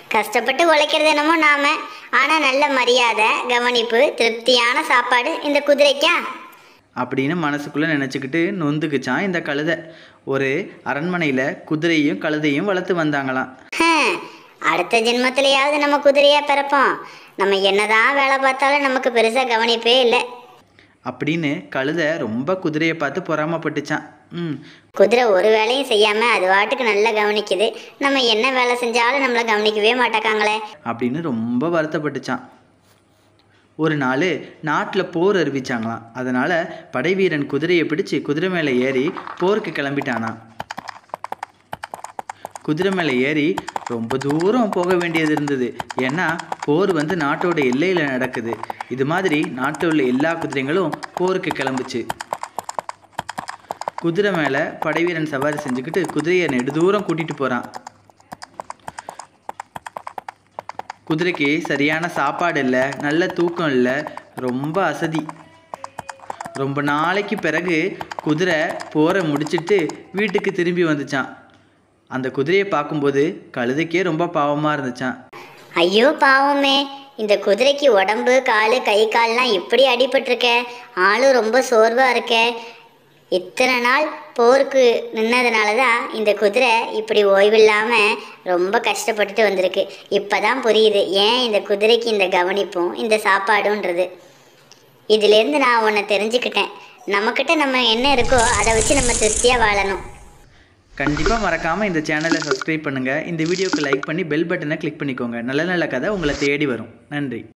கஷ்டப்பட்டு உழைக்கிறது என்னமோ நாம ஆனால் நல்ல மரியாதை கவனிப்பு திருப்தியான சாப்பாடு இந்த குதிரைக்கா அப்படின்னு மனசுக்குள்ளே நினச்சிக்கிட்டு நொந்துக்குச்சான் இந்த கழுதை ஒரு அரண்மனையில் குதிரையும் கழுதையும் வளர்த்து வந்தாங்களாம் ஹம், அடுத்த ஜென்மத்திலேயாவது நம்ம குதிரையா பிறப்போம் நம்ம என்னதான் வேலை பார்த்தாலும் நமக்கு பெருசாக கவனிப்பே இல்லை அப்படின்னு கழுதை ரொம்ப குதிரையை பார்த்து பொறாமப்பட்டுச்சான் ம் குதிரை ஒரு வேலையும் செய்யாமல் அது வாட்டுக்கு நல்லா கவனிக்குது நம்ம என்ன வேலை செஞ்சாலும் நம்மளை கவனிக்கவே மாட்டாக்காங்களே அப்படின்னு ரொம்ப வருத்தப்பட்டுச்சான் ஒரு நாள் நாட்டில் போர் அறிவிச்சாங்களாம் அதனால் படைவீரன் குதிரையை பிடிச்சு குதிரை மேலே ஏறி போருக்கு கிளம்பிட்டானாம் குதிரை மேலே ஏறி ரொம்ப தூரம் போக வேண்டியது இருந்தது ஏன்னா போர் வந்து நாட்டோட எல்லையில் நடக்குது இது மாதிரி நாட்டில் உள்ள எல்லா குதிரைங்களும் போருக்கு கிளம்புச்சு குதிரை மேலே படைவீரன் சவாரி செஞ்சுக்கிட்டு குதிரையை நெடுதூரம் கூட்டிகிட்டு போகிறான் குதிரைக்கு சரியான சாப்பாடு இல்லை நல்ல தூக்கம் இல்லை ரொம்ப அசதி ரொம்ப நாளைக்கு பிறகு குதிரை போரை முடிச்சிட்டு வீட்டுக்கு திரும்பி வந்துச்சான் அந்த குதிரையை பார்க்கும்போது கழுதைக்கே ரொம்ப பாவமாக இருந்துச்சான் ஐயோ பாவமே இந்த குதிரைக்கு உடம்பு கால் கை கால்லாம் இப்படி அடிபட்டிருக்க ஆளும் ரொம்ப சோர்வாக இருக்க இத்தனை நாள் போருக்கு நின்னதுனால தான் இந்த குதிரை இப்படி ஓய்வில்லாமல் ரொம்ப கஷ்டப்பட்டுட்டு வந்திருக்கு இப்போ தான் புரியுது ஏன் இந்த குதிரைக்கு இந்த கவனிப்பும் இந்த சாப்பாடுன்றது இதுலேருந்து நான் ஒன்று தெரிஞ்சுக்கிட்டேன் நம்மக்கிட்ட நம்ம என்ன இருக்கோ அதை வச்சு நம்ம திருப்தியாக வாழணும் கண்டிப்பாக மறக்காமல் இந்த சேனலை சப்ஸ்கிரைப் பண்ணுங்கள் இந்த வீடியோக்கு லைக் பண்ணி பெல் பட்டனை கிளிக் பண்ணிக்கோங்க நல்ல நல்ல கதை உங்களை தேடி வரும் நன்றி